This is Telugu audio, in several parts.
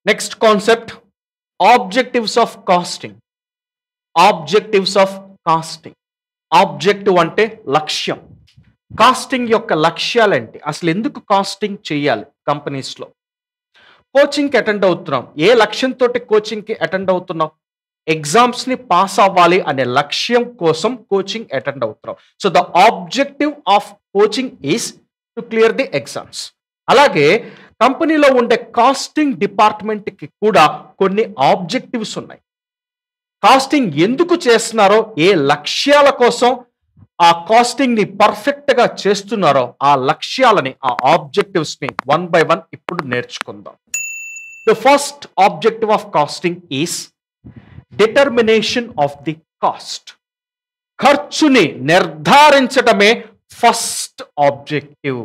Next concept objectives of costing objectives of costing objective అంటే లక్ష్యం కాస్టింగ్ యొక్క లక్ష్యాలేంటి అసలు ఎందుకు కాస్టింగ్ చేయాలి కంపెనీస్లో కోచింగ్కి అటెండ్ అవుతున్నాం ఏ లక్ష్యంతో కోచింగ్కి అటెండ్ అవుతున్నాం ఎగ్జామ్స్ని పాస్ అవ్వాలి అనే లక్ష్యం కోసం కోచింగ్ అటెండ్ అవుతున్నాం so the objective of coaching is to clear the exams అలాగే కంపెనీలో ఉండే కాస్టింగ్ డిపార్ట్మెంట్కి కూడా కొన్ని ఆబ్జెక్టివ్స్ ఉన్నాయి కాస్టింగ్ ఎందుకు చేస్తున్నారో ఏ లక్ష్యాల కోసం ఆ కాస్టింగ్ ని పర్ఫెక్ట్ గా చేస్తున్నారో ఆ లక్ష్యాలని ఆ ఆబ్జెక్టివ్స్ ని వన్ బై వన్ ఇప్పుడు నేర్చుకుందాం the first objective of costing is determination of the cost ఖర్చుని నిర్ధారించడమే ఫస్ట్ ఆబ్జెక్టివ్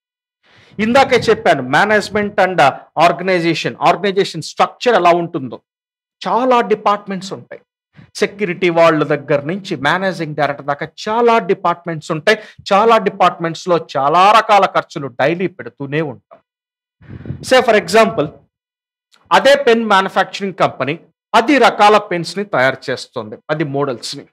ఇందాకే చెప్పాను management and organisation organisation structure ఎలా ఉంటుందో చాలా డిపార్ట్మెంట్స్ ఉంటాయి సెక్యూరిటీ వాళ్ళ దగ్గర నుంచి మేనేజింగ్ డైరెక్టర్ దాకా చాలా డిపార్ట్మెంట్స్ ఉంటాయి చాలా డిపార్ట్మెంట్స్ లో చాలా రకాల ఖర్చులు డైలీ పెడుతూనే ఉంటాం సే ఫర్ ఎగ్జాంపుల్ అదే పెన్ మ్యానుఫ్యాక్చరింగ్ కంపెనీ పది రకాల పెన్స్ ని తయారు చేస్తుంది పది మోడల్స్ ని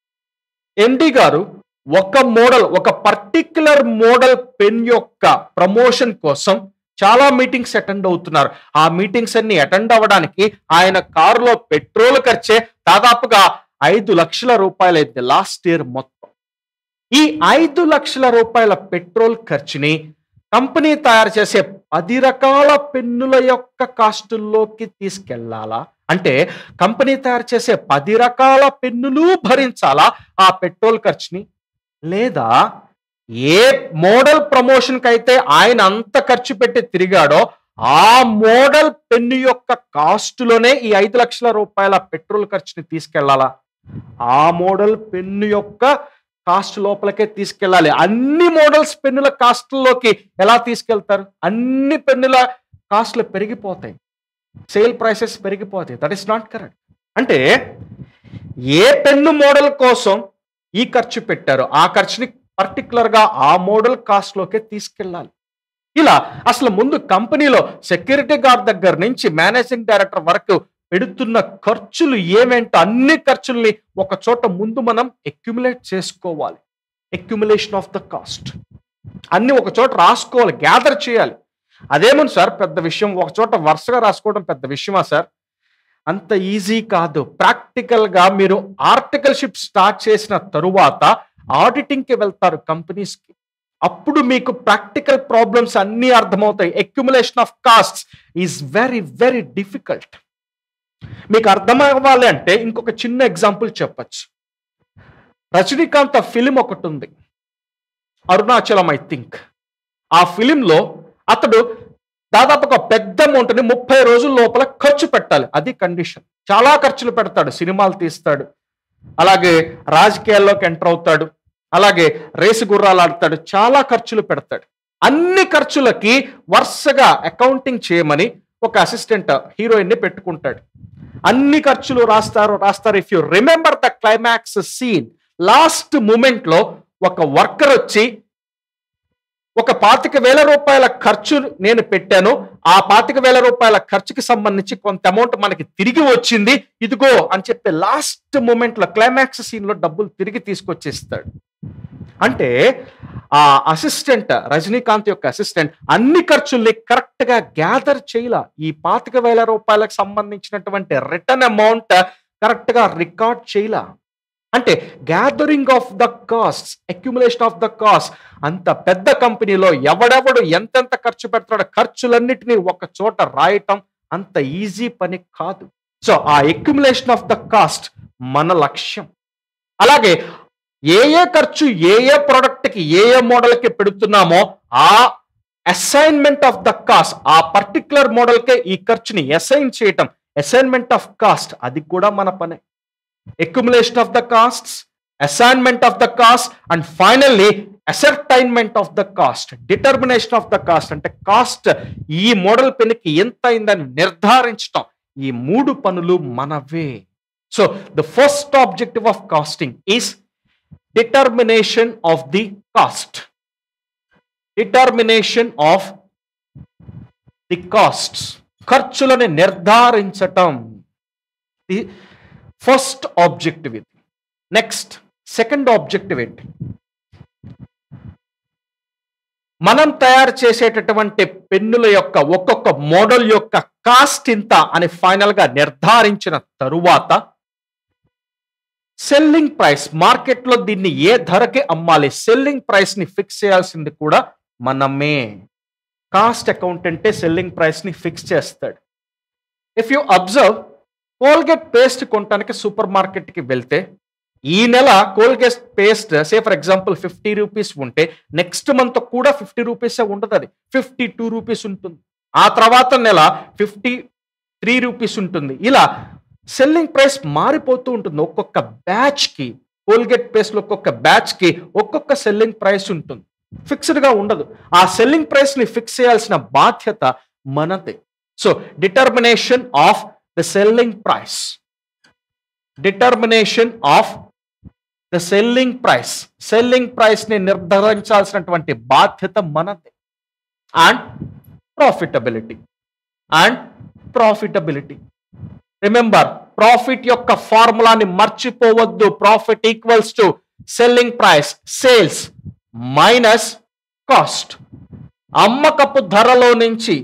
ఎండి గారు ఒక మోడల్ ఒక పర్టిక్యులర్ మోడల్ పెన్ యొక్క ప్రమోషన్ కోసం చాలా మీటింగ్స్ అటెండ్ అవుతున్నారు ఆ మీటింగ్స్ అన్ని అటెండ్ అవ్వడానికి ఆయన కారులో పెట్రోల్ ఖర్చే దాదాపుగా ఐదు లక్షల రూపాయలు అయింది లాస్ట్ ఇయర్ మొత్తం ఈ ఐదు లక్షల రూపాయల పెట్రోల్ ఖర్చుని కంపెనీ తయారు చేసే పది రకాల పెన్నుల యొక్క కాస్టుల్లోకి తీసుకెళ్లాలా అంటే కంపెనీ తయారు చేసే పది రకాల పెన్నులు భరించాలా ఆ పెట్రోల్ ఖర్చుని లేదా ఏ మోడల్ ప్రమోషన్కి అయితే ఆయన అంత ఖర్చు పెట్టి తిరిగాడో ఆ మోడల్ పెన్ను యొక్క కాస్టులోనే ఈ ఐదు లక్షల రూపాయల పెట్రోల్ ఖర్చుని తీసుకెళ్లాలా ఆ మోడల్ పెన్ను యొక్క కాస్ట్ లోపలికే తీసుకెళ్ళాలి అన్ని మోడల్స్ పెన్నుల కాస్ట్లోకి ఎలా తీసుకెళ్తారు అన్ని పెన్నుల కాస్ట్లు పెరిగిపోతాయి సేల్ ప్రైసెస్ పెరిగిపోతాయి దట్ ఈస్ నాట్ కరెక్ట్ అంటే ఏ పెన్ను మోడల్ కోసం ఈ ఖర్చు పెట్టారో ఆ ఖర్చుని పర్టికులర్ గా ఆ మోడల్ కాస్ట్ లోకే తీసుకెళ్ళాలి ఇలా అసలు ముందు కంపెనీలో సెక్యూరిటీ గార్డ్ దగ్గర నుంచి మేనేజింగ్ డైరెక్టర్ వరకు పెడుతున్న ఖర్చులు ఏమేంటో అన్ని ఖర్చుల్ని ఒక చోట ముందు మనం ఎక్యుములేట్ చేసుకోవాలి ఎక్యుములేషన్ ఆఫ్ ద కాస్ట్ అన్ని ఒక చోట రాసుకోవాలి గ్యాదర్ చేయాలి అదేమని సార్ పెద్ద విషయం ఒక చోట వరుసగా రాసుకోవడం పెద్ద విషయమా సార్ అంత ఈజీ కాదు ప్రాక్టికల్ గా మీరు ఆర్టికల్షిప్ స్టార్ట్ చేసిన తరువాత ఆడిటింగ్ కి వెళ్తారు కంపెనీస్ కి అప్పుడు మీకు ప్రాక్టికల్ ప్రాబ్లమ్స్ అన్నీ అర్థమవుతాయి accumulation of cost is very very difficult మీకు అర్థం అవ్వాలి అంటే ఇంకొక చిన్న ఎగ్జాంపుల్ చెప్పచ్చు రజనీకాంత్ ఫిలిం ఒకటి ఉంది అరుణాచలం ఐ థింక్ ఆ ఫిలింలో అతడు దాదాపు ఒక పెద్ద అమౌంట్ని ముప్పై రోజుల లోపల ఖర్చు పెట్టాలి అది కండిషన్ చాలా ఖర్చులు పెడతాడు సినిమాలు తీస్తాడు అలాగే రాజకీయాల్లోకి ఎంటర్ అవుతాడు అలాగే రేసు గుర్రాలు ఆడతాడు చాలా ఖర్చులు పెడతాడు అన్ని ఖర్చులకి వరుసగా అకౌంటింగ్ చేయమని ఒక అసిస్టెంట్ హీరోయిన్ ని పెట్టుకుంటాడు అన్ని ఖర్చులు రాస్తారు రాస్తారు if you remember the climax scene last moment లో ఒక వర్కర్ వచ్చి ఒక పాతిక వేల రూపాయల ఖర్చు నేను పెట్టాను ఆ పాతిక వేల రూపాయల ఖర్చుకి సంబంధించి కొంత అమౌంట్ మనకి తిరిగి వచ్చింది ఇదిగో అని చెప్పి లాస్ట్ మూమెంట్ లో క్లైమాక్స్ సీన్ లో డబ్బులు తిరిగి తీసుకొచ్చేస్తాడు అంటే ఆ అసిస్టెంట్ రజనీకాంత్ యొక్క అసిస్టెంట్ అన్ని ఖర్చుల్ని కరెక్ట్ గా గ్యాదర్ చేయాల ఈ పాతిక వేల రూపాయలకు సంబంధించినటువంటి రిటర్న్ అమౌంట్ కరెక్ట్ గా రికార్డ్ చేయాల అంటే gathering of the cost accumulation of the cost అంత పెద్ద కంపెనీలో ఎవడెవడు ఎంతెంత ఖర్చు పెడతాడో ఖర్చులన్నిటినీ ఒక చోట రాయటం అంత ఈజీ పని కాదు సో ఆ అక్యుములేషన్ ఆఫ్ ద కాస్ట్ మన లక్ష్యం అలాగే ఏ ఏ ఖర్చు ఏ ఏ ప్రోడక్ట్కి ఏ ఏ మోడల్కి పెడుతున్నామో ఆ అసైన్మెంట్ ఆఫ్ ద కాస్ట్ ఆ పర్టికులర్ మోడల్కే ఈ ఖర్చుని అసైన్ చేయటం అసైన్మెంట్ ఆఫ్ కాస్ట్ అది కూడా మన పనే accumulation of the costs, assignment of the cost, and finally ascertainment of the cost determination of the cost అంటే కాస్ట్ ఈ మోడల్ పెన్కి ఎంత అయిందని నిర్ధారించటం ఈ మూడు పనులు మనవే so the first objective of costing is determination of the cost determination of the costs ఖర్చులని నిర్ధారించటం ఇది ఫస్ట్ ఆబ్జెక్టివ్ ఇది నెక్స్ట్ సెకండ్ ఆబ్జెక్టివ్ ఏంటి మనం తయారు చేసేటటువంటి పెన్నుల యొక్క ఒక్కొక్క మోడల్ యొక్క కాస్ట్ ఇంత అని ఫైనల్ గా నిర్ధారించిన తరువాత సెల్లింగ్ ప్రైస్ మార్కెట్లో దీన్ని ఏ ధరకి అమ్మాలి సెల్లింగ్ ప్రైస్ ని ఫిక్స్ చేయాల్సింది కూడా మనమే కాస్ట్ అకౌంటెంటే సెల్లింగ్ ప్రైస్ ని ఫిక్స్ చేస్తాడు if you observe Colgate paste కొనడానికి సూపర్ మార్కెట్కి వెళ్తే ఈ నెల Colgate paste say for example fifty rupees ఉంటే నెక్స్ట్ మంత్ కూడా ఫిఫ్టీ రూపీసే ఉండదు అది ఫిఫ్టీ టూ రూపీస్ ఉంటుంది ఆ తర్వాత నెల ఫిఫ్టీ త్రీ రూపీస్ ఉంటుంది ఇలా సెల్లింగ్ ప్రైస్ మారిపోతూ ఉంటుంది ఒక్కొక్క బ్యాచ్కి కోల్గేట్ పేస్ట్లో ఒక్కొక్క బ్యాచ్కి ఒక్కొక్క సెల్లింగ్ ప్రైస్ ఉంటుంది ఫిక్స్డ్గా ఉండదు ఆ సెల్లింగ్ ప్రైస్ని ఫిక్స్ చేయాల్సిన బాధ్యత మనదే so determination of the selling price determination of the selling price selling price ని నిర్ధారించాల్సినటువంటి బాధ్యత మనది and profitability and profitability remember profit యొక్క ఫార్ములాని మర్చిపోవద్దు profit equals to selling price sales minus cost అమ్మకపు ధరలో నుంచి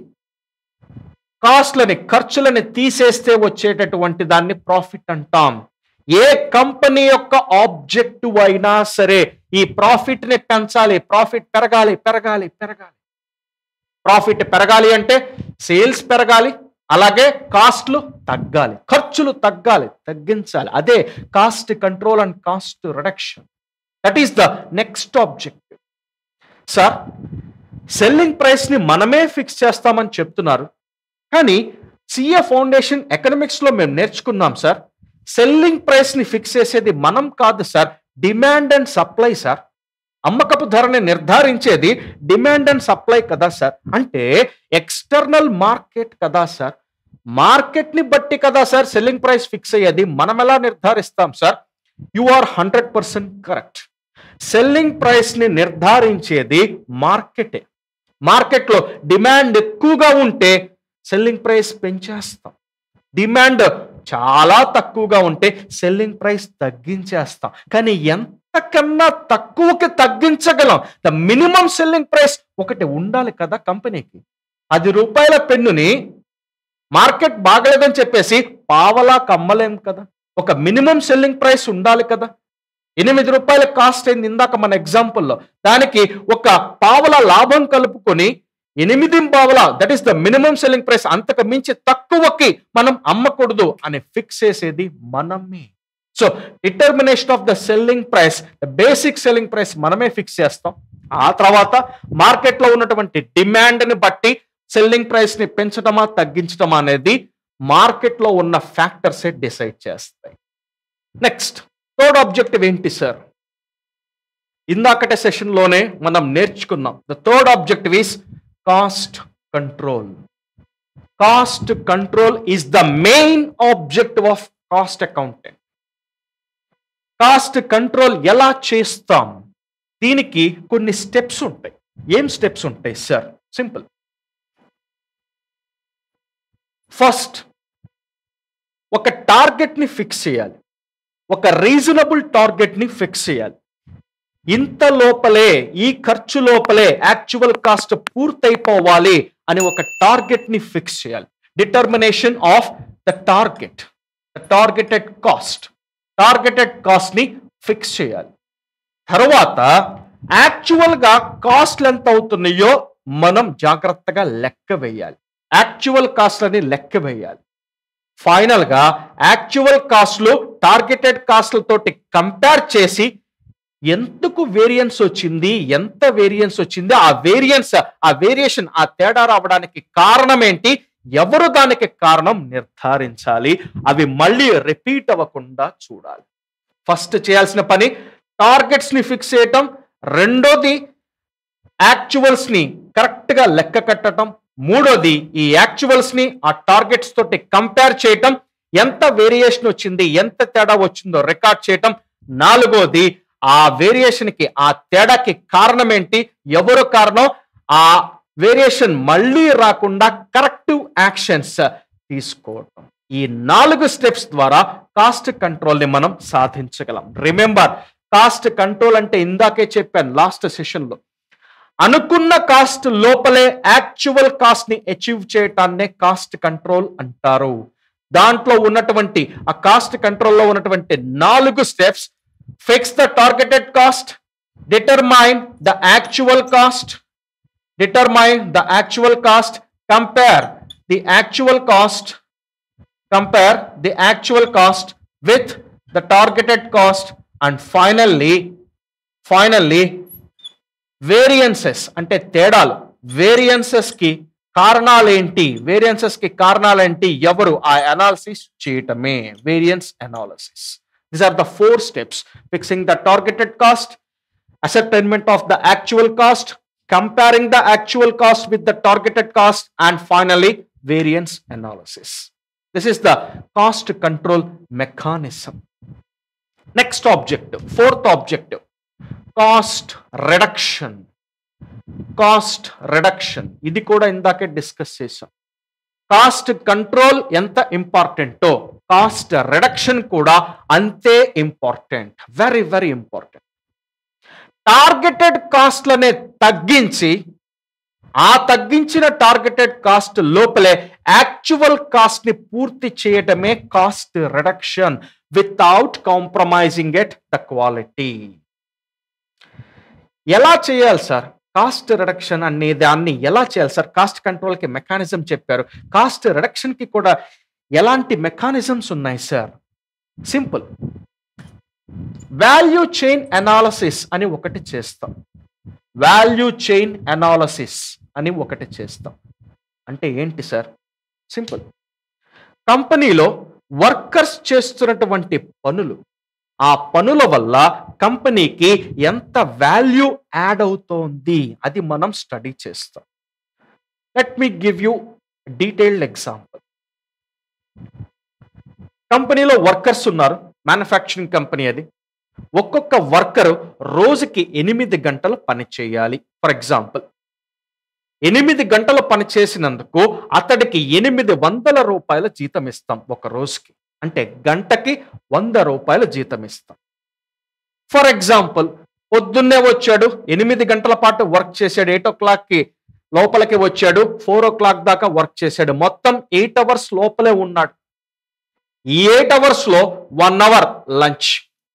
కాస్ట్లని ఖర్చులని తీసేస్తే వచ్చేటటువంటి దాన్ని ప్రాఫిట్ అంటాం ఏ కంపెనీ యొక్క ఆబ్జెక్టివ్ అయినా సరే ఈ ప్రాఫిట్ ని పెంచాలి ప్రాఫిట్ పెరగాలి పెరగాలి పెరగాలి ప్రాఫిట్ పెరగాలి అంటే సేల్స్ పెరగాలి అలాగే కాస్ట్లు తగ్గాలి ఖర్చులు తగ్గాలి తగ్గించాలి అదే cost control and cost reduction that is the next objective sir selling price ని మనమే ఫిక్స్ చేస్తామని చెప్తున్నారు కానీ సిఏ ఫౌండేషన్ ఎకనామిక్స్ లో మేము నేర్చుకున్నాం సార్ సెల్లింగ్ ప్రైస్ ని ఫిక్స్ చేసేది మనం కాదు sir demand and supply sir అమ్మకపు ధరని నిర్ధారించేది డిమాండ్ అండ్ సప్లై కదా సార్ అంటే ఎక్స్టర్నల్ మార్కెట్ కదా సార్ మార్కెట్ ని బట్టి కదా సార్ సెల్లింగ్ ప్రైస్ ఫిక్స్ అయ్యేది మనం ఎలా నిర్ధారిస్తాం sir you are hundred percent correct selling price ని నిర్ధారించేది మార్కెటే మార్కెట్లో డిమాండ్ ఎక్కువగా ఉంటే సెల్లింగ్ ప్రైస్ పెంచేస్తాం డిమాండ్ చాలా తక్కువగా ఉంటే సెల్లింగ్ ప్రైస్ తగ్గించేస్తాం కానీ ఎంతకన్నా తక్కువకి తగ్గించగలం ద మినిమం సెల్లింగ్ ప్రైస్ ఒకటి ఉండాలి కదా కంపెనీకి పది రూపాయల పెన్నుని మార్కెట్ బాగలేదని చెప్పేసి పావలా కమ్మలేం కదా ఒక మినిమం సెల్లింగ్ ప్రైస్ ఉండాలి కదా ఎనిమిది రూపాయల కాస్ట్ అయింది ఇందాక మన ఎగ్జాంపుల్లో దానికి ఒక పావల లాభం కలుపుకొని ఎనిమిది పావల that is the minimum selling price అంతకు మించి తక్కువకి మనం అమ్మకూడదు అని ఫిక్స్ చేసేది మనమే so determination of the selling price the basic selling price మనమే ఫిక్స్ చేస్తాం ఆ తర్వాత మార్కెట్లో ఉన్నటువంటి డిమాండ్ ని బట్టి సెల్లింగ్ ప్రైస్ ని పెంచడమా తగ్గించడమా అనేది మార్కెట్లో ఉన్న ఫ్యాక్టర్సే డిసైడ్ చేస్తాయి నెక్స్ట్ థర్డ్ ఆబ్జెక్టివ్ ఏంటి సార్ ఇందాకటే సెషన్లోనే మనం నేర్చుకున్నాం the third objective is cost control cost control is the main objective of cost accountant cost control ఎలా చేస్తాం దీనికి కొన్ని స్టెప్స్ ఉంటాయి ఏం స్టెప్స్ ఉంటాయి సార్ సింపుల్ ఫస్ట్ ఒక టార్గెట్ ని ఫిక్స్ చేయాలి ఒక రీజనబుల్ టార్గెట్ ని ఫిక్స్ చేయాలి ఇంత లోపలే ఈ ఖర్చు లోపలే యాక్చువల్ కాస్ట్ పూర్తయిపోవాలి అని ఒక టార్గెట్ ని ఫిక్స్ చేయాలి determination of the target the targeted cost targeted cost ని ఫిక్స్ చేయాలి తర్వాత యాక్చువల్ గా కాస్ట్లు ఎంత అవుతున్నాయో మనం జాగ్రత్తగా లెక్క వేయాలి యాక్చువల్ కాస్ట్లని లెక్క వేయాలి ఫైనల్ గా యాక్చువల్ కాస్ట్లు టార్గెటెడ్ కాస్ట్లతోటి కంపేర్ చేసి ఎందుకు వేరియన్స్ వచ్చింది ఎంత వేరియన్స్ వచ్చింది ఆ వేరియన్స్ ఆ వేరియేషన్ ఆ తేడా రావడానికి కారణం ఏంటి ఎవరు దానికి కారణం నిర్ధారించాలి అవి మళ్ళీ రిపీట్ అవ్వకుండా చూడాలి ఫస్ట్ చేయాల్సిన పని టార్గెట్స్ ని ఫిక్స్ చేయటం రెండోది యాక్చువల్స్ ని కరెక్ట్ గా లెక్క కట్టడం మూడోది ఈ యాక్చువల్స్ ని ఆ టార్గెట్స్ తోటి కంపేర్ చేయటం ఎంత వేరియేషన్ వచ్చింది ఎంత తేడా వచ్చిందో రికార్డ్ చేయటం నాలుగోది ఆ వేరియేషన్ కి ఆ తేడాకి కారణం ఏంటి ఎవరు కారణం ఆ వేరియేషన్ మళ్ళీ రాకుండా కరెక్టివ్ యాక్షన్స్ తీసుకోవటం ఈ నాలుగు స్టెప్స్ ద్వారా కాస్ట్ కంట్రోల్ ని మనం సాధించగలం రిమెంబర్ కాస్ట్ కంట్రోల్ అంటే ఇందాకే చెప్పాను లాస్ట్ సెషన్ లో అనుకున్న కాస్ట్ లోపలే యాక్చువల్ కాస్ట్ ని అచీవ్ చేయటాన్నే కాస్ట్ కంట్రోల్ అంటారు దాంట్లో ఉన్నటువంటి ఆ కాస్ట్ కంట్రోల్లో ఉన్నటువంటి నాలుగు steps fix the targeted cost determine the actual cost determine the actual cost compare the actual cost compare the actual cost with the targeted cost and finally finally variances అంటే తేడాలు వేరియన్సెస్ కి కారణాలేంటి వేరియన్సెస్ కి కారణాలేంటి ఎవరు ఆ అనాలిసిస్ చేయటమే variance analysis these are the four steps fixing the targeted cost ascertainment of the actual cost, comparing the actual cost with the targeted cost, and finally, variance analysis. This is the cost control mechanism. Next objective, fourth objective, cost reduction. Cost reduction ఇది కూడా ఇందాకే డిస్కస్ చేసాం కాస్ట్ కంట్రోల్ ఎంత ఇంపార్టెంటో కాస్ట్ రిడక్షన్ కూడా అంతే important very very important targeted కాస్ట్లనే తగ్గించి ఆ తగ్గించిన టార్గెటెడ్ కాస్ట్ లోపలే యాక్చువల్ కాస్ట్ ని పూర్తి చేయటమే cost reduction without compromising at the quality ఎలా చేయాలి సార్ కాస్ట్ రిడక్షన్ అనే దాన్ని ఎలా చేయాలి సార్ కాస్ట్ కంట్రోల్ కి మెకానిజం చెప్పారు కాస్ట్ రిడక్షన్ కి కూడా ఎలాంటి మెకానిజమ్స్ ఉన్నాయి sir simple value chain analysis అని ఒకటి చేస్తాం వాల్యూ చైన్ అనాలసిస్ అని ఒకటి చేస్తాం అంటే ఏంటి సార్ సింపుల్ కంపెనీలో వర్కర్స్ చేస్తున్నటువంటి పనులు ఆ పనుల వల్ల కంపెనీకి ఎంత వాల్యూ యాడ్ అవుతోంది అది మనం స్టడీ చేస్తాం let me give you detailed example కంపెనీలో వర్కర్స్ ఉన్నారు మ్యానుఫ్యాక్చరింగ్ కంపెనీ అది ఒక్కొక్క వర్కర్ రోజుకి ఎనిమిది గంటలు పని చేయాలి ఫర్ ఎగ్జాంపుల్ ఎనిమిది గంటలు పని చేసినందుకు అతడికి ఎనిమిది వందల రూపాయల జీతం ఇస్తాం ఒక రోజుకి అంటే గంటకి వంద రూపాయల జీతం ఇస్తాం ఫర్ ఎగ్జాంపుల్ పొద్దున్నే వచ్చాడు ఎనిమిది గంటల పాటు వర్క్ చేశాడు ఎయిట్ ఓ క్లాక్కి లోపలికి వచ్చాడు ఫోర్ ఓ క్లాక్ దాకా వర్క్ చేశాడు మొత్తం ఎయిట్ అవర్స్ లోపలే ఉన్నాడు ఈ ఎయిట్ అవర్స్ లో one hour lunch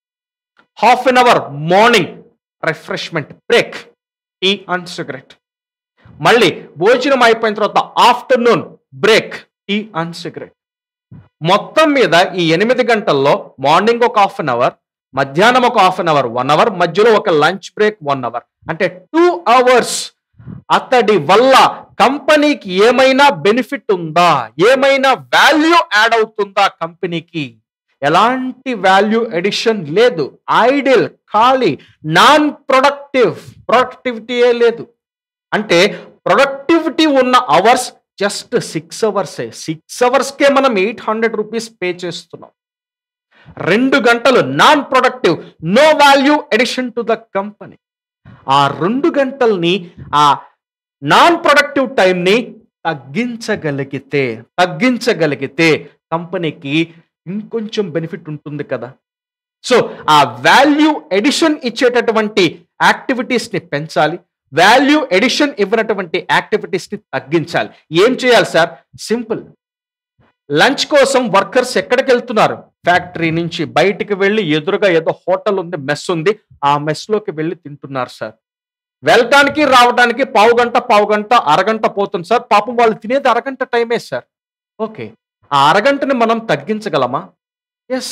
half an hour morning refreshment break tea and cigarette మళ్ళీ భోజనం అయిపోయిన తర్వాత afternoon break tea and cigarette మొత్తం మీద ఈ ఎనిమిది గంటల్లో మార్నింగ్ ఒక హాఫ్ అన్ అవర్ మధ్యాహ్నం ఒక half an hour one hour మధ్యలో ఒక లంచ్ బ్రేక్ వన్ అవర్ అంటే టూ అవర్స్ అతడి వల్ల కంపెనీకి ఏమైనా బెనిఫిట్ ఉందా ఏమైనా వాల్యూ యాడ్ అవుతుందా కంపెనీకి ఎలాంటి వాల్యూ ఎడిషన్ లేదు ఐడియల్ ఖాళీ నాన్ ప్రొడక్టివ్ ప్రొడక్టివిటీయే లేదు అంటే ప్రొడక్టివిటీ ఉన్న అవర్స్ జస్ట్ సిక్స్ అవర్సే సిక్స్ అవర్స్కే మనం ఎయిట్ హండ్రెడ్ రూపీస్ పే చేస్తున్నాం రెండు గంటలు non productive no value addition to the company ఆ రెండు గంటల్ని ఆ నాన్ ప్రొడక్టివ్ టైంని తగ్గించగలిగితే తగ్గించగలిగితే కంపెనీకి ఇంకొంచెం బెనిఫిట్ ఉంటుంది కదా సో ఆ వాల్యూ ఎడిషన్ ఇచ్చేటటువంటి యాక్టివిటీస్ని పెంచాలి వాల్యూ ఎడిషన్ ఇవ్వనటువంటి యాక్టివిటీస్ని తగ్గించాలి ఏం చేయాలి సార్ సింపుల్ లంచ్ కోసం వర్కర్స్ ఎక్కడికి వెళ్తున్నారు ఫ్యాక్టరీ నుంచి బయటికి వెళ్ళి ఎదురుగా ఏదో హోటల్ ఉంది మెస్ ఉంది ఆ మెస్లోకి వెళ్ళి తింటున్నారు సార్ వెళ్ళటానికి రావడానికి పావు గంట పావు గంట అరగంట పోతుంది సార్ పాపం వాళ్ళు తినేది అరగంట టైమే సార్ ఓకే ఆ అరగంటని మనం తగ్గించగలమా ఎస్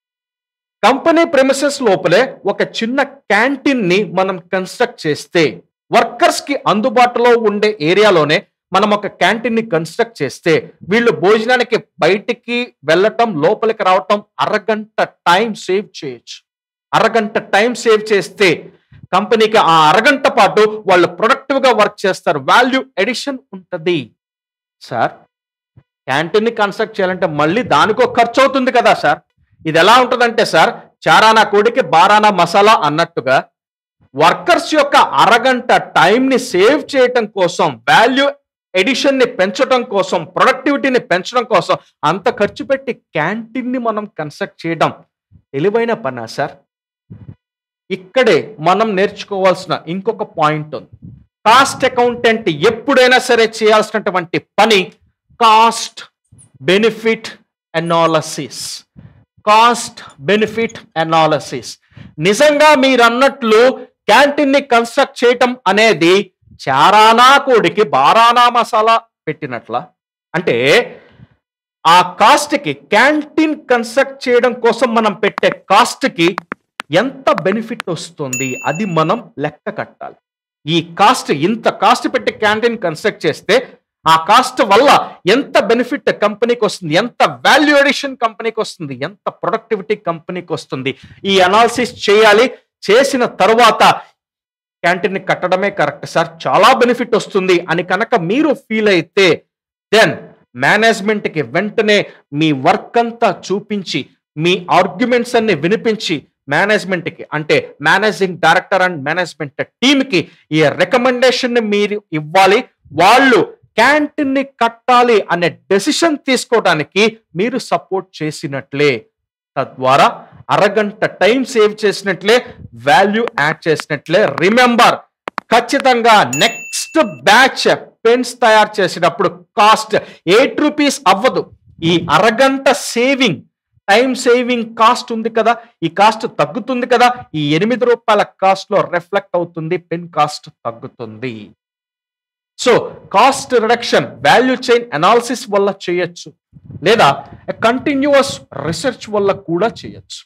కంపెనీ ప్రెమిసెస్ లోపలే ఒక చిన్న క్యాంటీన్ ని మనం కన్స్ట్రక్ట్ చేస్తే వర్కర్స్ కి అందుబాటులో ఉండే ఏరియాలోనే మనం ఒక క్యాంటీన్ ని కన్స్ట్రక్ట్ చేస్తే వీళ్ళు భోజనానికి బయటికి వెళ్ళటం లోపలికి రావటం అరగంట టైం సేవ్ చేయొచ్చు అరగంట టైం సేవ్ చేస్తే కంపెనీకి ఆ అరగంట పాటు వాళ్ళు ప్రొడక్టివ్ గా వర్క్ చేస్తారు వాల్యూ ఎడిషన్ ఉంటుంది సార్ క్యాంటీన్ ని కన్స్ట్రక్ట్ చేయాలంటే మళ్ళీ దానికో ఖర్చు అవుతుంది కదా సార్ ఇది ఎలా ఉంటుందంటే సార్ చారానా కోడికి బారానా మసాలా అన్నట్టుగా వర్కర్స్ యొక్క అరగంట టైంని సేవ్ చేయటం కోసం వాల్యూ ఎడిషన్ ని పెంచడం కోసం ప్రొడక్టివిటీని పెంచడం కోసం అంత ఖర్చు పెట్టి క్యాంటీన్ ని మనం కన్స్ట్రక్ట్ చేయడం తెలివైన పనా సార్ ఇక్కడే మనం నేర్చుకోవాల్సిన ఇంకొక పాయింట్ ఉంది కాస్ట్ అకౌంటెంట్ ఎప్పుడైనా సరే చేయాల్సినటువంటి పని cost benefit analysis cost benefit analysis నిజంగా మీరు అన్నట్లు క్యాంటీన్ ని కన్స్ట్రక్ట్ చేయటం అనేది చారానా కోడికి బారానా మసాలా పెట్టినట్ల అంటే ఆ కాస్ట్ కి క్యాంటీన్ కన్స్ట్రక్ట్ చేయడం కోసం మనం పెట్టే కాస్ట్ కి ఎంత బెనిఫిట్ వస్తుంది అది మనం లెక్క కట్టాలి ఈ కాస్ట్ ఇంత కాస్ట్ పెట్టి క్యాంటీన్ కన్స్ట్రక్ట్ చేస్తే ఆ కాస్ట్ వల్ల ఎంత బెనిఫిట్ కంపెనీకి వస్తుంది ఎంత వాల్యూ ఎడిషన్ కంపెనీకి వస్తుంది ఎంత ప్రొడక్టివిటీ కంపెనీకి వస్తుంది ఈ అనాలిసిస్ చేయాలి చేసిన తర్వాత క్యాంటీన్ ని కట్టడమే కరెక్ట్ సార్ చాలా బెనిఫిట్ వస్తుంది అని కనుక మీరు ఫీల్ అయితే దెన్ మేనేజ్మెంట్ కి వెంటనే మీ వర్క్ అంతా చూపించి మీ ఆర్గ్యుమెంట్స్ అన్ని వినిపించి మేనేజ్మెంట్ కి అంటే managing director and management team కి ఈ రికమెండేషన్ ని మీరు ఇవ్వాలి వాళ్ళు క్యాంటీన్ ని కట్టాలి అనే డెసిషన్ తీసుకోవడానికి మీరు సపోర్ట్ చేసినట్లే తద్వారా అరగంట టైం సేవ్ చేసినట్లే వాల్యూ యాడ్ చేసినట్లే రిమెంబర్ ఖచ్చితంగా నెక్స్ట్ బ్యాచ్ పెన్స్ తయారు చేసేటప్పుడు కాస్ట్ ఎయిట్ రూపీస్ అవ్వదు ఈ అరగంట సేవింగ్ టైం సేవింగ్ కాస్ట్ ఉంది కదా ఈ కాస్ట్ తగ్గుతుంది కదా ఈ ఎనిమిది రూపాయల కాస్ట్ లో రిఫ్లెక్ట్ అవుతుంది పెన్ కాస్ట్ తగ్గుతుంది so cost reduction value chain analysis వల్ల చేయొచ్చు లేదా కంటిన్యూస్ రీసెర్చ్ వల్ల కూడా చేయొచ్చు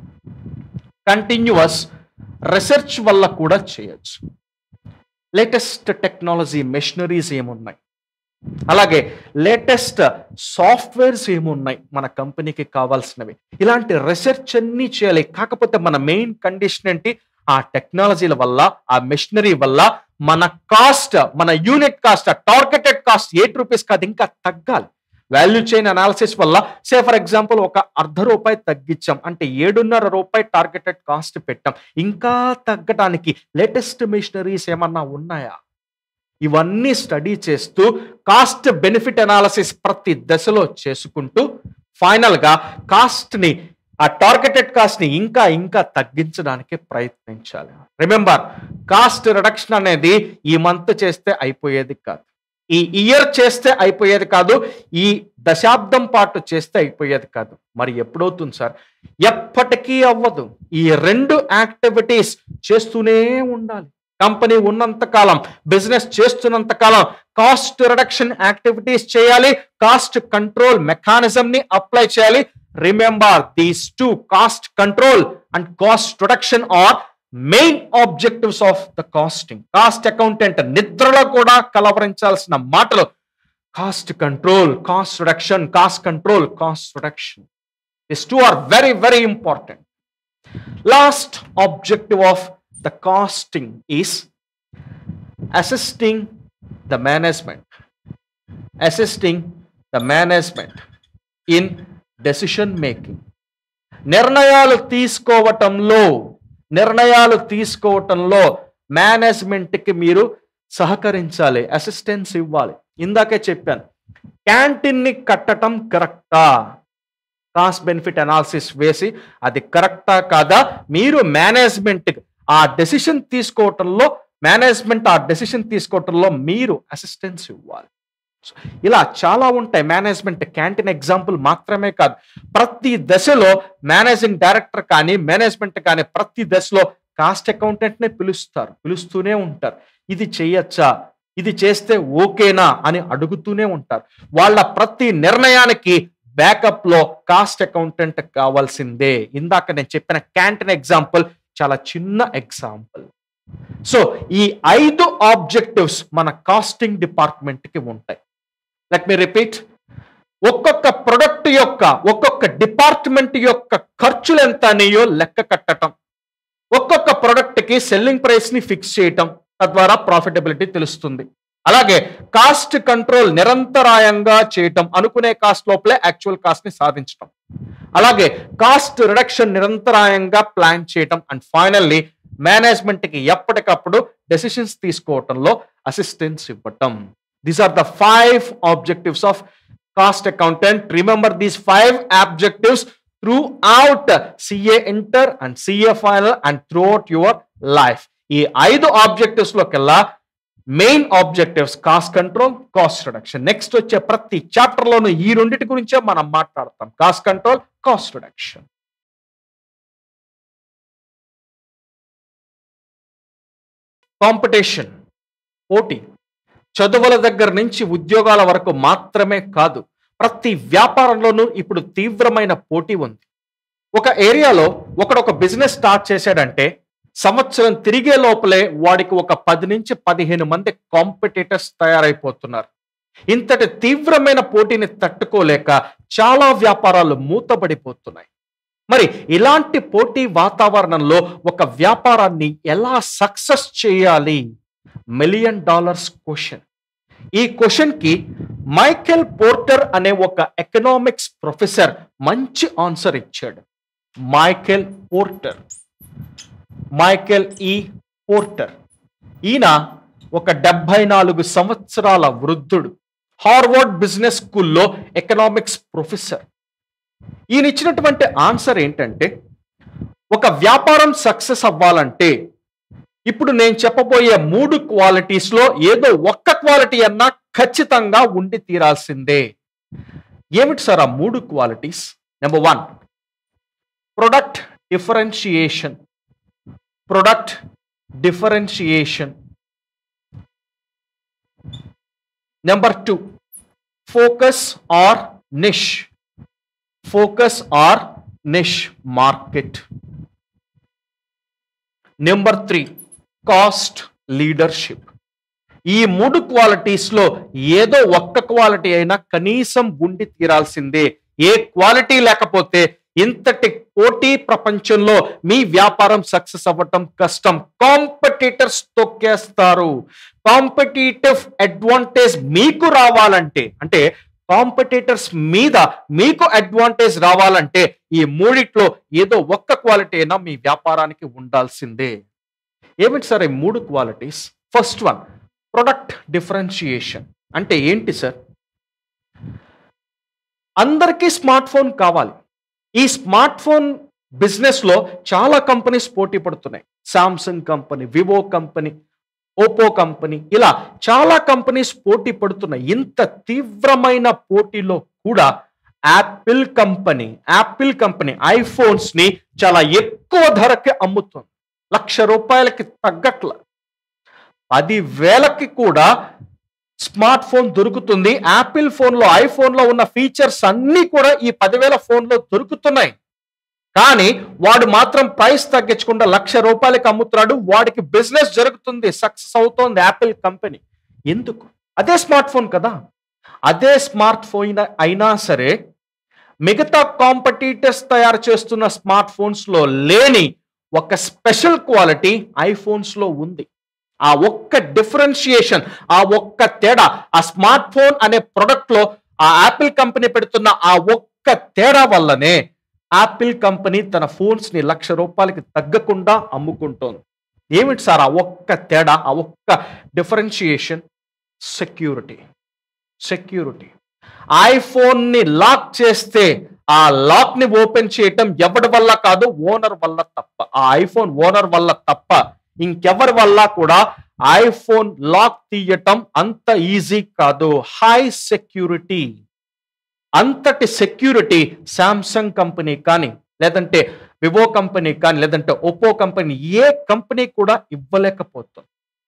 కంటిన్యూస్ రీసెర్చ్ వల్ల కూడా చేయొచ్చు లేటెస్ట్ టెక్నాలజీ మెషినరీస్ ఏమున్నాయి అలాగే లేటెస్ట్ సాఫ్ట్వేర్స్ ఏమున్నాయి మన కంపెనీకి కావాల్సినవి ఇలాంటి రీసెర్చ్ అన్ని చేయాలి కాకపోతే మన మెయిన్ కండిషన్ ఏంటి ఆ టెక్నాలజీల వల్ల ఆ మెషినరీ వల్ల మన కాస్ట్ మన unit cost targeted cost eight rupees కాదు ఇంకా తగ్గాలి వాల్యూ చైన్ అనాలిసిస్ వల్ల సే ఫర్ ఎగ్జాంపుల్ ఒక అర్ధ రూపాయి తగ్గించాం అంటే ఏడున్నర రూపాయి టార్గెటెడ్ కాస్ట్ పెట్టాం ఇంకా తగ్గడానికి లేటెస్ట్ మిషనరీస్ ఏమన్నా ఉన్నాయా ఇవన్నీ స్టడీ చేస్తూ కాస్ట్ బెనిఫిట్ అనాలిసిస్ ప్రతి దశలో చేసుకుంటూ ఫైనల్ గా కాస్ట్ ని ఆ టార్గెటెడ్ కాస్ట్ ని ఇంకా ఇంకా తగ్గించడానికి ప్రయత్నించాలి రిమెంబర్ కాస్ట్ రిడక్షన్ అనేది ఈ మంత్ చేస్తే అయిపోయేది కాదు ఈ ఇయర్ చేస్తే అయిపోయేది కాదు ఈ దశాబ్దం పాటు చేస్తే అయిపోయేది కాదు మరి ఎప్పుడవుతుంది సార్ ఎప్పటికీ అవ్వదు ఈ రెండు యాక్టివిటీస్ చేస్తూనే ఉండాలి కంపెనీ ఉన్నంత కాలం బిజినెస్ చేస్తున్నంత కాలం కాస్ట్ రిడక్షన్ యాక్టివిటీస్ చేయాలి కాస్ట్ కంట్రోల్ మెకానిజం ని అప్లై చేయాలి remember these two cost control and cost reduction are main objectives of the costing cost accountant నిద్రలో కూడా కలవరించాల్సిన మాటలు cost control cost reduction cost control cost reduction this two are very very important last objective of the costing is assisting the management assisting the management in decision making నిర్ణయాలు తీసుకోవటంలో నిర్ణయాలు తీసుకోవటంలో మేనేజ్మెంట్కి మీరు సహకరించాలి అసిస్టెన్స్ ఇవ్వాలి ఇందాకే చెప్పాను క్యాంటీన్ని కట్టటం కరెక్టా కాస్ట్ బెనిఫిట్ అనాలిసిస్ వేసి అది కరెక్టా కాదా మీరు మేనేజ్మెంట్ ఆ డెసిషన్ తీసుకోవటంలో మేనేజ్మెంట్ ఆ డెసిషన్ తీసుకోవటంలో మీరు అసిస్టెన్స్ ఇవ్వాలి So, ఇలా చాలా ఉంటాయి మేనేజ్మెంట్ క్యాంటీన్ ఎగ్జాంపుల్ మాత్రమే కాదు ప్రతి దశలో మేనేజింగ్ డైరెక్టర్ కానీ మేనేజ్మెంట్ కానీ ప్రతి దశలో కాస్ట్ అకౌంటెంట్ ని పిలుస్తారు పిలుస్తూనే ఉంటారు ఇది చేయొచ్చా ఇది చేస్తే ఓకేనా అని అడుగుతూనే ఉంటారు వాళ్ళ ప్రతి నిర్ణయానికి బ్యాకప్ లో కాస్ట్ అకౌంటెంట్ కావాల్సిందే ఇందాక నేను చెప్పిన క్యాంటీన్ ఎగ్జాంపుల్ చాలా చిన్న ఎగ్జాంపుల్ సో ఈ ఐదు ఆబ్జెక్టివ్స్ మన కాస్టింగ్ డిపార్ట్మెంట్ కి ఉంటాయి లెట్ మీ రిపీట్ ఒక్కొక్క ప్రొడక్ట్ యొక్క ఒక్కొక్క డిపార్ట్మెంట్ యొక్క ఖర్చులు ఎంత అనేయో లెక్క కట్టటం ఒక్కొక్క ప్రొడక్ట్ కి సెల్లింగ్ ప్రైస్ ని ఫిక్స్ చేయటం తద్వారా ప్రాఫిటబిలిటీ తెలుస్తుంది అలాగే కాస్ట్ కంట్రోల్ నిరంతరాయంగా చేయటం అనుకునే కాస్ట్ లోపలే యాక్చువల్ కాస్ట్ ని సాధించటం అలాగే కాస్ట్ రిడక్షన్ నిరంతరాయంగా ప్లాన్ చేయటం అండ్ ఫైనల్లీ మేనేజ్మెంట్కి ఎప్పటికప్పుడు డెసిషన్స్ తీసుకోవటంలో అసిస్టెన్స్ ఇవ్వటం these are the five objectives of cost accountant remember these five objectives throughout CA inter and CA final and throughout your life ఈ ఐదు ఆబ్జెక్టివ్స్ లోకెల్లా main objectives cost control cost reduction next వచ్చే ప్రతి చాప్టర్ లోను ఈ రెండింటి గురించే మనం మాట్లాడతాం cost control cost reduction competition పోటీ చదువుల దగ్గర నుంచి ఉద్యోగాల వరకు మాత్రమే కాదు ప్రతి వ్యాపారంలోనూ ఇప్పుడు తీవ్రమైన పోటీ ఉంది ఒక ఏరియాలో ఒకడు ఒక బిజినెస్ స్టార్ట్ చేశాడంటే సంవత్సరం తిరిగే లోపలే వాడికి ఒక పది నుంచి పదిహేను మంది కాంపిటేటర్స్ తయారైపోతున్నారు ఇంతటి తీవ్రమైన పోటీని తట్టుకోలేక చాలా వ్యాపారాలు మూతబడిపోతున్నాయి మరి ఇలాంటి పోటీ వాతావరణంలో ఒక వ్యాపారాన్ని ఎలా సక్సెస్ చేయాలి మిలియన్ డాలర్స్ క్వశ్చన్ ఈ క్వశ్చన్ కి మైకెల్ పోర్టర్ అనే ఒక ఎకనామిక్స్ ప్రొఫెసర్ మంచి ఆన్సర్ ఇచ్చాడు మైకెల్ పోర్టర్ మైకెల్ ఈ పోర్టర్ ఈయన ఒక డెబ్బై నాలుగు సంవత్సరాల వృద్ధుడు హార్వర్డ్ బిజినెస్ స్కూల్లో ఎకనామిక్స్ ప్రొఫెసర్ ఈయన ఇచ్చినటువంటి ఆన్సర్ ఏంటంటే ఒక వ్యాపారం సక్సెస్ అవ్వాలంటే ఇప్పుడు నేను చెప్పబోయే మూడు క్వాలిటీస్ లో ఏదో ఒక్క క్వాలిటీ అన్నా ఖచ్చితంగా ఉండి తీరాల్సిందే ఏమిటి సార్ ఆ మూడు qualities number one product differentiation product differentiation number two focus or niche focus or niche market number three cost leadership ఈ మూడు క్వాలిటీస్ లో ఏదో ఒక్క క్వాలిటీ అయినా కనీసం ఉండి తీరాల్సిందే ఏ క్వాలిటీ లేకపోతే ఇంతటి పోటీ ప్రపంచంలో మీ వ్యాపారం సక్సెస్ అవ్వటం కష్టం కాంపిటీటర్స్ తొక్కేస్తారు కాంపిటీటివ్ అడ్వాంటేజ్ మీకు రావాలంటే అంటే కాంపిటీటర్స్ మీద మీకు అడ్వాంటేజ్ రావాలంటే ఈ మూడిట్లో ఏదో ఒక్క క్వాలిటీ అయినా మీ వ్యాపారానికి ఉండాల్సిందే ఏమిటి సార్ ఈ మూడు qualities first one product differentiation అంటే ఏంటి సార్ అందరికీ స్మార్ట్ ఫోన్ కావాలి ఈ స్మార్ట్ ఫోన్ బిజినెస్ లో చాలా కంపెనీస్ పోటీ పడుతున్నాయి Samsung company Vivo company Oppo company ఇలా చాలా కంపెనీస్ పోటీ పడుతున్నాయి ఇంత తీవ్రమైన పోటీలో కూడా Apple company Apple company iPhones ని చాలా ఎక్కువ ధరకి అమ్ముతుంది లక్ష రూపాయలకి తగ్గట్ల పది వేలకి కూడా స్మార్ట్ ఫోన్ దొరుకుతుంది యాపిల్ ఫోన్లో ఐఫోన్లో ఉన్న ఫీచర్స్ అన్నీ కూడా ఈ పదివేల ఫోన్లో దొరుకుతున్నాయి కానీ వాడు మాత్రం ప్రైస్ తగ్గించకుండా లక్ష రూపాయలకి అమ్ముతున్నాడు వాడికి బిజినెస్ జరుగుతుంది సక్సెస్ అవుతోంది యాపిల్ కంపెనీ ఎందుకు అదే స్మార్ట్ ఫోన్ కదా అదే స్మార్ట్ ఫోన్ అయినా సరే మిగతా కాంపిటీటర్స్ తయారు చేస్తున్న స్మార్ట్ ఫోన్స్ లో లేని ఒక స్పెషల్ క్వాలిటీ ఐఫోన్స్ లో ఉంది ఆ ఒక్క డిఫరెన్షియేషన్ ఆ ఒక్క తేడా ఆ స్మార్ట్ ఫోన్ అనే ప్రొడక్ట్ లో ఆ యాపిల్ కంపెనీ పెడుతున్న ఆ ఒక్క తేడా వల్లనే యాపిల్ కంపెనీ తన ఫోన్స్ ని లక్ష రూపాయలకి తగ్గకుండా అమ్ముకుంటోంది ఏమిటి సార్ ఆ ఒక్క తేడా ఆ ఒక్క డిఫరెన్షియేషన్ సెక్యూరిటీ సెక్యూరిటీ ఐఫోన్ ని లాక్ చేస్తే ఆ లాక్ ని ఓపెన్ చేయటం ఎవరి వల్ల కాదు ఓనర్ వల్ల తప్ప ఆ ఐఫోన్ ఓనర్ వల్ల తప్ప ఇంకెవరి వల్ల కూడా ఐఫోన్ లాక్ తీయటం అంత ఈజీ కాదు హై సెక్యూరిటీ అంతటి సెక్యూరిటీ శాంసంగ్ కంపెనీ కానీ లేదంటే వివో కంపెనీ కానీ లేదంటే ఒప్పో కంపెనీ ఏ కంపెనీ కూడా ఇవ్వలేకపోతుంది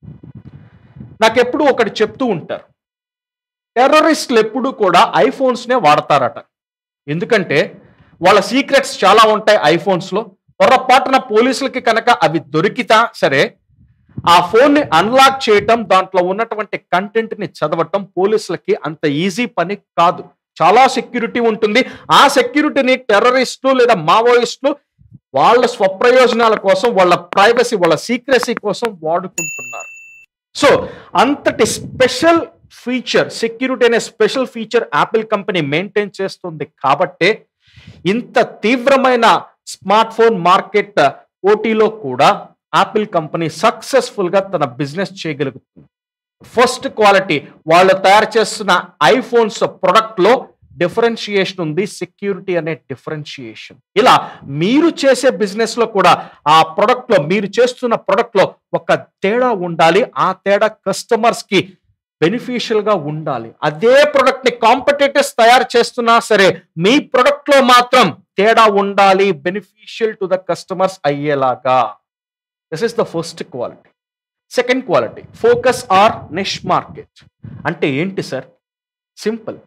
నాకెప్పుడు ఒకటి చెప్తూ ఉంటారు టెర్రరిస్టులు ఎప్పుడు కూడా ఐఫోన్స్నే వాడతారట ఎందుకంటే వాళ్ళ సీక్రెట్స్ చాలా ఉంటాయి ఐఫోన్స్లో పొరపాటున పోలీసులకి కనుక అవి దొరికితా సరే ఆ ఫోన్ని అన్లాక్ చేయటం దాంట్లో ఉన్నటువంటి కంటెంట్ని చదవటం పోలీసులకి అంత ఈజీ పని కాదు చాలా సెక్యూరిటీ ఉంటుంది ఆ సెక్యూరిటీని టెర్రరిస్టులు లేదా మావోయిస్టులు వాళ్ళ స్వప్రయోజనాల కోసం వాళ్ళ ప్రైవసీ వాళ్ళ సీక్రసీ కోసం వాడుకుంటున్నారు సో అంతటి స్పెషల్ ఫీచర్ సెక్యూరిటీ అనే special feature Apple company maintain చేస్తుంది కాబట్టే ఇంత తీవ్రమైన స్మార్ట్ ఫోన్ మార్కెట్ పోటీలో కూడా యాపిల్ కంపెనీ సక్సెస్ఫుల్ గా తన బిజినెస్ చేయగలుగుతుంది ఫస్ట్ క్వాలిటీ వాళ్ళు తయారు చేస్తున్న ఐఫోన్స్ ప్రొడక్ట్ లో డిఫరెన్షియేషన్ ఉంది సెక్యూరిటీ అనే డిఫరెన్షియేషన్ ఇలా మీరు చేసే బిజినెస్ లో కూడా ఆ ప్రొడక్ట్ లో మీరు చేస్తున్న ప్రొడక్ట్ లో ఒక తేడా ఉండాలి ఆ తేడా కస్టమర్స్ కి బెనిఫిషియల్ గా ఉండాలి అదే ప్రొడక్ట్ ని కాంపిటేటర్స్ తయారు చేస్తున్నా సరే మీ ప్రొడక్ట్ లో మాత్రం తేడా ఉండాలి బెనిఫిషియల్ టు ద కస్టమర్స్ అయ్యేలాగా this is the first quality second quality focus or niche market అంటే ఏంటి సార్ సింపుల్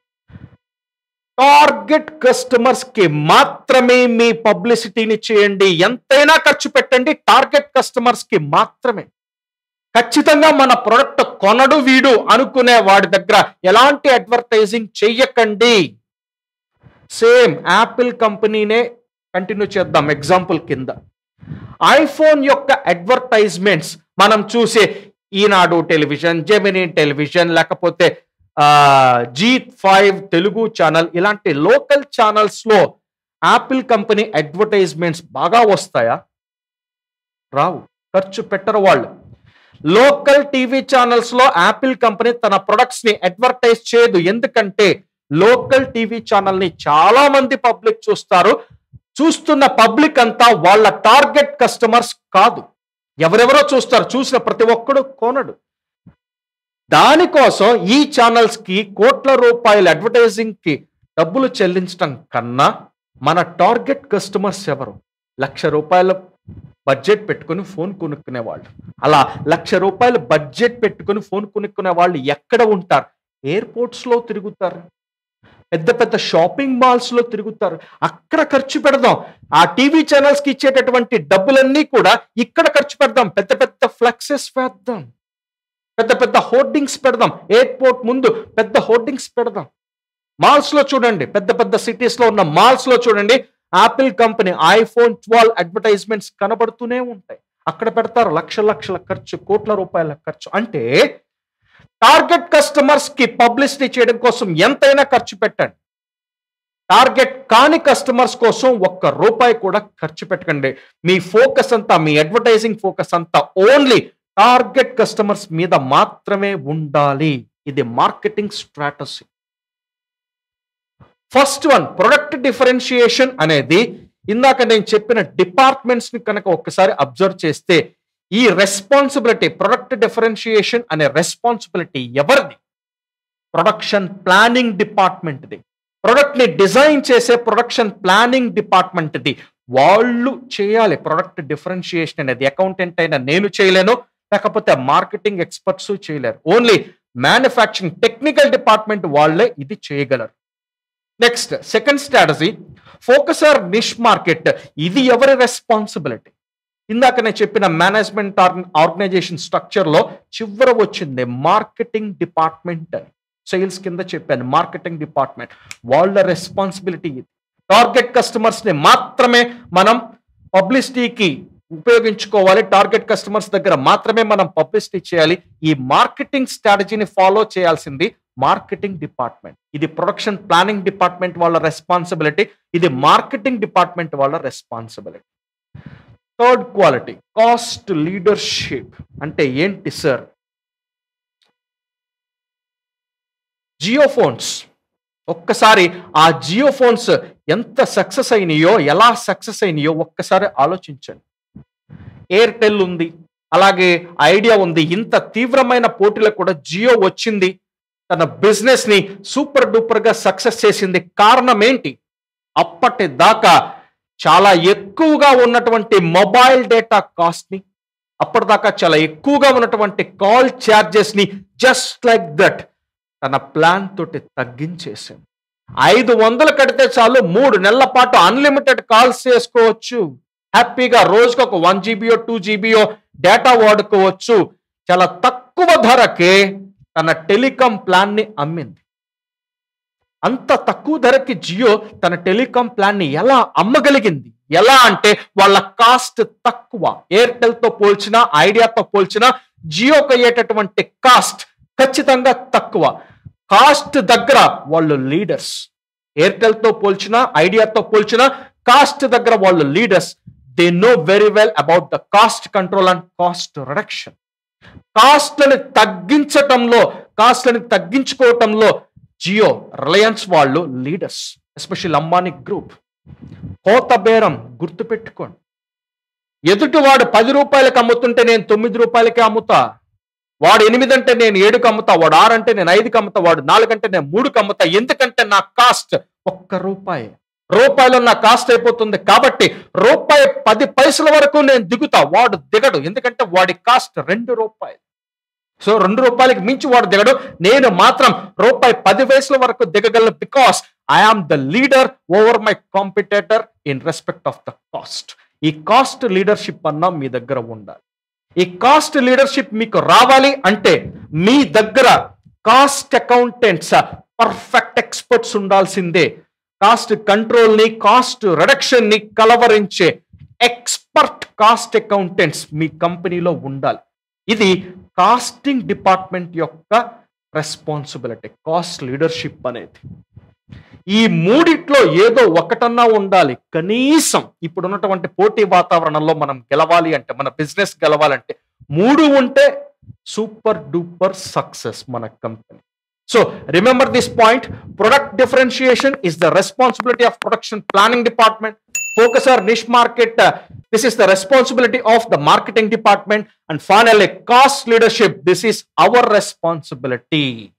టార్గెట్ కస్టమర్స్ కి మాత్రమే మీ పబ్లిసిటీని చేయండి ఎంతైనా ఖర్చు పెట్టండి టార్గెట్ కస్టమర్స్ కి మాత్రమే ఖచ్చితంగా మన ప్రొడక్ట్ కొనడు వీడు అనుకునే వాడి దగ్గర ఎలాంటి అడ్వర్టైజింగ్ చెయ్యకండి సేమ్ యాపిల్ కంపెనీనే కంటిన్యూ చేద్దాం ఎగ్జాంపుల్ కింద ఐఫోన్ యొక్క అడ్వర్టైజ్మెంట్స్ మనం చూసే ఈనాడు టెలివిజన్ జెమినీ టెలివిజన్ లేకపోతే జీ ఫైవ్ తెలుగు ఛానల్ ఇలాంటి లోకల్ ఛానల్స్ లో యాపిల్ కంపెనీ అడ్వర్టైజ్మెంట్స్ బాగా వస్తాయా రావు ఖర్చు పెట్టరు వాళ్ళు లోకల్ టీవీ ఛానల్స్ లో యాపిల్ కంపెనీ తన ప్రొడక్ట్స్ ని అడ్వర్టైజ్ చేయదు ఎందుకంటే లోకల్ టీవీ ఛానల్ ని చాలా మంది పబ్లిక్ చూస్తారు చూస్తున్న పబ్లిక్ అంతా వాళ్ళ టార్గెట్ కస్టమర్స్ కాదు ఎవరెవరో చూస్తారు చూసిన ప్రతి ఒక్కడు కొనడు దానికోసం ఈ ఛానల్స్ కి కోట్ల రూపాయల అడ్వర్టైజింగ్ కి డబ్బులు చెల్లించడం కన్నా మన టార్గెట్ కస్టమర్స్ ఎవరు లక్ష రూపాయల బడ్జెట్ పెట్టుకుని ఫోన్ కొనుక్కునే వాళ్ళు అలా లక్ష రూపాయలు బడ్జెట్ పెట్టుకుని ఫోన్ కొనుక్కునే వాళ్ళు ఎక్కడ ఉంటారు ఎయిర్పోర్ట్స్ లో తిరుగుతారు పెద్ద పెద్ద షాపింగ్ మాల్స్ లో తిరుగుతారు అక్కడ ఖర్చు పెడదాం ఆ టీవీ ఛానల్స్ కి ఇచ్చేటటువంటి డబ్బులన్నీ కూడా ఇక్కడ ఖర్చు పెడదాం పెద్ద పెద్ద ఫ్లెక్సెస్ వేద్దాం పెద్ద పెద్ద హోర్డింగ్స్ పెడదాం ఎయిర్పోర్ట్ ముందు పెద్ద హోర్డింగ్స్ పెడదాం మాల్స్ లో చూడండి పెద్ద పెద్ద సిటీస్ లో ఉన్న మాల్స్ లో చూడండి Apple company iPhone twelve advertisements కనబడుతూనే ఉంటాయి అక్కడ పెడతారు లక్షల లక్షల ఖర్చు కోట్ల రూపాయల ఖర్చు అంటే టార్గెట్ కస్టమర్స్ కి పబ్లిసిటీ చేయడం కోసం ఎంతైనా ఖర్చు పెట్టండి టార్గెట్ కాని కస్టమర్స్ కోసం ఒక్క రూపాయి కూడా ఖర్చు పెట్టకండి మీ ఫోకస్ అంతా మీ అడ్వర్టైజింగ్ ఫోకస్ అంతా ఓన్లీ టార్గెట్ కస్టమర్స్ మీద మాత్రమే ఉండాలి ఇది marketing strategy first one product differentiation అనేది ఇందాక నేను చెప్పిన డిపార్ట్మెంట్స్ ని కనుక ఒక్కసారి అబ్జర్వ్ చేస్తే ఈ రెస్పాన్సిబిలిటీ ప్రొడక్ట్ డిఫరెన్షియేషన్ అనే రెస్పాన్సిబిలిటీ ఎవరిది ప్రొడక్షన్ ప్లానింగ్ డిపార్ట్మెంట్ది ప్రొడక్ట్ ని డిజైన్ చేసే ప్రొడక్షన్ ప్లానింగ్ డిపార్ట్మెంట్ది వాళ్ళు చేయాలి ప్రొడక్ట్ డిఫరెన్షియేషన్ అనేది అకౌంటెంట్ అయినా నేను చేయలేను లేకపోతే మార్కెటింగ్ ఎక్స్పర్ట్స్ చేయలేరు ఓన్లీ మ్యానుఫ్యాక్చరింగ్ టెక్నికల్ డిపార్ట్మెంట్ వాళ్ళే ఇది చేయగలరు next second strategy focus or niche market ఇది ఎవరి రెస్పాన్సిబిలిటీ ఇందాక నేను చెప్పిన మేనేజ్మెంట్ ఆర్గనైజేషన్ స్ట్రక్చర్ లో చివర వచ్చింది మార్కెటింగ్ డిపార్ట్మెంట్ అని సేల్స్ కింద చెప్పాను మార్కెటింగ్ డిపార్ట్మెంట్ వాళ్ళ రెస్పాన్సిబిలిటీ ఇది టార్గెట్ కస్టమర్స్ ని మాత్రమే మనం పబ్లిసిటీకి ఉపయోగించుకోవాలి టార్గెట్ కస్టమర్స్ దగ్గర మాత్రమే మనం పబ్లిసిటీ చేయాలి ఈ మార్కెటింగ్ స్ట్రాటజీని ఫాలో చేయాల్సింది మార్కెటింగ్ డిపార్ట్మెంట్ ఇది ప్రొడక్షన్ ప్లానింగ్ డిపార్ట్మెంట్ వాళ్ళ రెస్పాన్సిబిలిటీ ఇది మార్కెటింగ్ డిపార్ట్మెంట్ వాళ్ళ responsibility third quality cost leadership అంటే ఏంటి సార్ జియో ఫోన్స్ ఒక్కసారి ఆ జియో ఫోన్స్ ఎంత సక్సెస్ అయినాయో ఎలా సక్సెస్ అయినాయో ఒక్కసారి ఆలోచించండి ఎయిర్టెల్ ఉంది అలాగే ఐడియా ఉంది ఇంత తీవ్రమైన పోటీలో కూడా జియో వచ్చింది తన బిజినెస్ ని సూపర్ డూపర్ గా సక్సెస్ చేసింది కారణం ఏంటి అప్పటిదాకా చాలా ఎక్కువగా ఉన్నటువంటి మొబైల్ డేటా కాస్ట్ ని అప్పటిదాకా చాలా ఎక్కువగా ఉన్నటువంటి కాల్ ఛార్జెస్ ని జస్ట్ లైక్ దట్ తన ప్లాన్ తోటి తగ్గించేసింది ఐదు వందలు కడితే చాలు మూడు నెలల పాటు అన్లిమిటెడ్ కాల్స్ చేసుకోవచ్చు హ్యాపీగా రోజుకు ఒక వన్ జీబీయో టూ జీబీయో డేటా వాడుకోవచ్చు చాలా తక్కువ ధరకే తన టెలికాం ప్లాన్ ని అమ్మింది అంత తక్కువ ధరకి జియో తన టెలికాం ప్లాన్ ని ఎలా అమ్మగలిగింది ఎలా అంటే వాళ్ళ కాస్ట్ తక్కువ ఎయిర్టెల్ తో పోల్చినా ఐడియాతో పోల్చినా జియోకి అయ్యేటటువంటి కాస్ట్ ఖచ్చితంగా తక్కువ కాస్ట్ దగ్గర వాళ్ళు లీడర్స్ ఎయిర్టెల్ తో పోల్చినా ఐడియాతో పోల్చినా కాస్ట్ దగ్గర వాళ్ళు leaders they know very well about the cost control and cost reduction కాస్ట్లని తగ్గించటంలో కాస్ట్లని తగ్గించుకోవటంలో జియో రిలయన్స్ వాళ్ళు లీడర్స్ ఎస్పెషల్ అంబానీ గ్రూప్ కోత బేరం గుర్తుపెట్టుకోండి ఎదుటివాడు పది రూపాయలకి అమ్ముతుంటే నేను తొమ్మిది రూపాయలకే అమ్ముతా వాడు ఎనిమిది అంటే నేను ఏడుకి అమ్ముతా వాడు ఆరు అంటే నేను ఐదుకి అమ్ముతా వాడు నాలుగు అంటే నేను మూడుకి అమ్ముతా ఎందుకంటే నా కాస్ట్ ఒక్క రూపాయి రూపాయలు నా కాస్ట్ అయిపోతుంది కాబట్టి రూపాయి పది పైసల వరకు నేను దిగుతా వాడు దిగడు ఎందుకంటే వాడి కాస్ట్ రెండు రూపాయలు సో రెండు రూపాయలకి మించి వాడు దిగడు నేను మాత్రం రూపాయి పది పైసల వరకు దిగగలను because I am the leader over my competitor in respect of the cost ఈ కాస్ట్ లీడర్షిప్ అన్న మీ దగ్గర ఉండాలి ఈ కాస్ట్ లీడర్షిప్ మీకు రావాలి అంటే మీ దగ్గర కాస్ట్ అకౌంటెంట్స్ పర్ఫెక్ట్ ఎక్స్పర్ట్స్ ఉండాల్సిందే కాస్ట్ కంట్రోల్ ని కాస్ట్ రిడక్షన్ ని కలవరించే ఎక్స్పర్ట్ కాస్ట్ అకౌంటెంట్స్ మీ కంపెనీలో ఉండాలి ఇది కాస్టింగ్ డిపార్ట్మెంట్ యొక్క రెస్పాన్సిబిలిటీ కాస్ట్ లీడర్షిప్ అనేది ఈ మూడిట్లో ఏదో ఒకటన్నా ఉండాలి కనీసం ఇప్పుడు ఉన్నటువంటి పోటీ వాతావరణంలో మనం గెలవాలి అంటే మన బిజినెస్ గెలవాలంటే మూడు ఉంటే సూపర్ డూపర్ సక్సెస్ మన కంపెనీ so remember this point product differentiation is the responsibility of production planning department focus or niche market this is the responsibility of the marketing department and finally cost leadership this is our responsibility